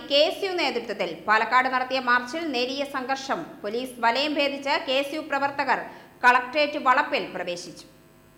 K S U നേതൃത്വത്തിൽ പാലക്കാട് നടത്തിയ മാർച്ചിൽ നേരിയ സംഘർഷം പോലീസ് വലയം ഭേദിച്ച് കെ എസ് യു പ്രവർത്തകർ കളക്ട്രേറ്റ് വളപ്പിൽ പ്രവേശിച്ചു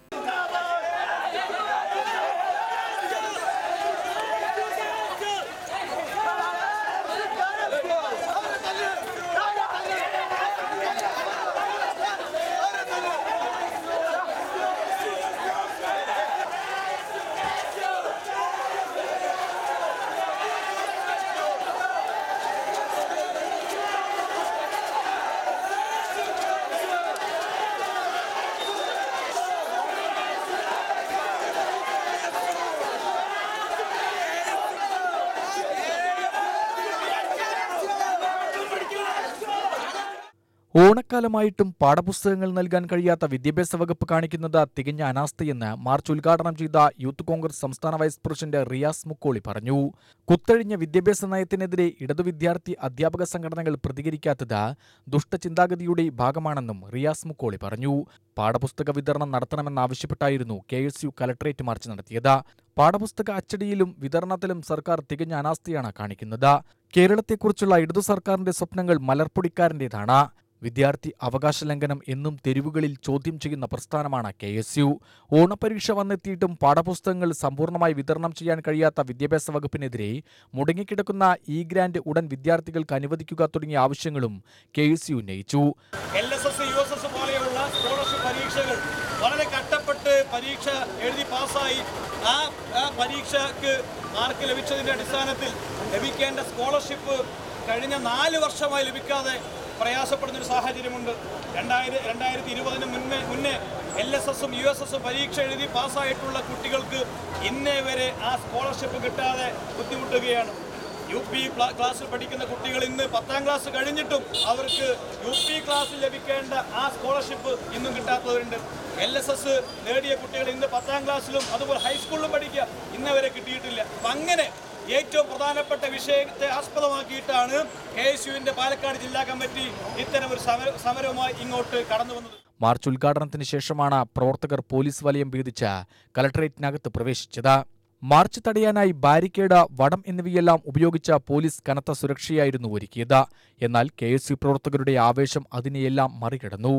ഓണക്കാലമായിട്ടും പാഠപുസ്തകങ്ങൾ നൽകാൻ കഴിയാത്ത വിദ്യാഭ്യാസ വകുപ്പ് കാണിക്കുന്നത് തികഞ്ഞ അനാസ്ഥയെന്ന് മാർച്ച് ഉദ്ഘാടനം ചെയ്ത യൂത്ത് കോൺഗ്രസ് സംസ്ഥാന വൈസ് പ്രസിഡന്റ് റിയാസ് മുക്കോളി പറഞ്ഞു കുത്തഴിഞ്ഞ വിദ്യാഭ്യാസ നയത്തിനെതിരെ ഇടതു വിദ്യാർത്ഥി അധ്യാപക സംഘടനകൾ പ്രതികരിക്കാത്തത് ദുഷ്ടചിന്താഗതിയുടെ ഭാഗമാണെന്നും റിയാസ് മുക്കോളി പറഞ്ഞു പാഠപുസ്തക വിതരണം നടത്തണമെന്നാവശ്യപ്പെട്ടായിരുന്നു K S U collectorate march നടത്തിയത് പാഠപുസ്തക അച്ചടിയിലും വിതരണത്തിലും സർക്കാർ തികഞ്ഞ അനാസ്ഥയാണ് കാണിക്കുന്നത് കേരളത്തെക്കുറിച്ചുള്ള ഇടതു സർക്കാരിന്റെ സ്വപ്നങ്ങൾ മലർപ്പൊടിക്കാരന്റേതാണ് വിദ്യാർത്ഥി അവകാശ ലംഘനം എന്നും തെരുവുകളിൽ ചോദ്യം ചെയ്യുന്ന പ്രസ്ഥാനമാണ് കെ എസ് യു ഓണപരീക്ഷ വന്നെത്തിയിട്ടും പാഠപുസ്തകങ്ങൾ സമ്പൂർണ്ണമായി വിതരണം ചെയ്യാൻ കഴിയാത്ത വിദ്യാഭ്യാസ വകുപ്പിനെതിരെ മുടങ്ങിക്കിടക്കുന്ന ഇ ഗ്രാന്റ് ഉടൻ വിദ്യാർത്ഥികൾക്ക് അനുവദിക്കുക തുടങ്ങിയ ആവശ്യങ്ങളും കെ എസ് യു ഉന്നയിച്ചു L S S U S S പോലെയുള്ള സ്കോളർഷിപ്പ് പരീക്ഷകൾ വളരെ കഷ്ടപ്പെട്ട് പരീക്ഷ എഴുതി പാസ്സായി ആ ആ പരീക്ഷയ്ക്ക് മാർക്ക് ലഭിച്ചതിൻ്റെ അടിസ്ഥാനത്തിൽ ലഭിക്കേണ്ട സ്കോളർഷിപ്പ് കഴിഞ്ഞ നാല് വർഷമായി ലഭിക്കാതെ പ്രയാസപ്പെടുന്ന ഒരു സാഹചര്യമുണ്ട് രണ്ടായിരം രണ്ടായിരത്തി ഇരുപതിന് മുന്നേ മുന്നേ എൽ എസ് എസും യു എസ് എസും പരീക്ഷ എഴുതി പാസ്സായിട്ടുള്ള കുട്ടികൾക്ക് ഇന്നേ വരെ ആ സ്കോളർഷിപ്പ് കിട്ടാതെ ബുദ്ധിമുട്ടുകയാണ് യു പി ക്ലാ- ക്ലാസ്സിൽ പഠിക്കുന്ന കുട്ടികൾ ഇന്ന് പത്താം ക്ലാസ് കഴിഞ്ഞിട്ടും അവർക്ക് യു പി ക്ലാസ്സിൽ ലഭിക്കേണ്ട ആ സ്കോളർഷിപ്പ് ഇന്നും കിട്ടാത്തവരുണ്ട് എൽ എസ് എസ് നേടിയ കുട്ടികൾ ഇന്ന് പത്താം ക്ലാസ്സിലും അതുപോലെ ഹൈസ്കൂളിലും പഠിക്കുക ഇന്നവരെ കിട്ടിയിട്ടില്ല അപ്പം അങ്ങനെ ഏറ്റവും പ്രധാനപ്പെട്ട വിഷയത്തെ ആസ്പദമാക്കിയിട്ടാണ് കെ എസ് യുവിൻ്റെ പാലക്കാട് ജില്ലാ കമ്മിറ്റി ഇത്തരം ഒരു സമര സമരവുമായി ഇങ്ങോട്ട് കടന്നു വന്നത് മാർച്ച് ഉദ്ഘാടനത്തിന് ശേഷമാണ് പ്രവർത്തകർ പോലീസ് വലയം ഭേദിച്ച് കലക്ടറേറ്റിനകത്ത് പ്രവേശിച്ചത് മാർച്ച് തടയാനായി ബാരിക്കേഡ് വടം എന്നിവയെല്ലാം ഉപയോഗിച്ച പോലീസ് കനത്ത സുരക്ഷയായിരുന്നു ഒരുക്കിയത് എന്നാൽ കെ എസ് യു പ്രവർത്തകരുടെ ആവേശം അതിനെയെല്ലാം മറികടന്നു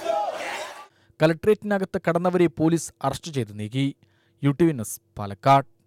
കലക്ട്രേറ്റിനകത്ത് കടന്നവരെ പോലീസ് അറസ്റ്റ് ചെയ്ത് നീക്കി U T V news Palakkad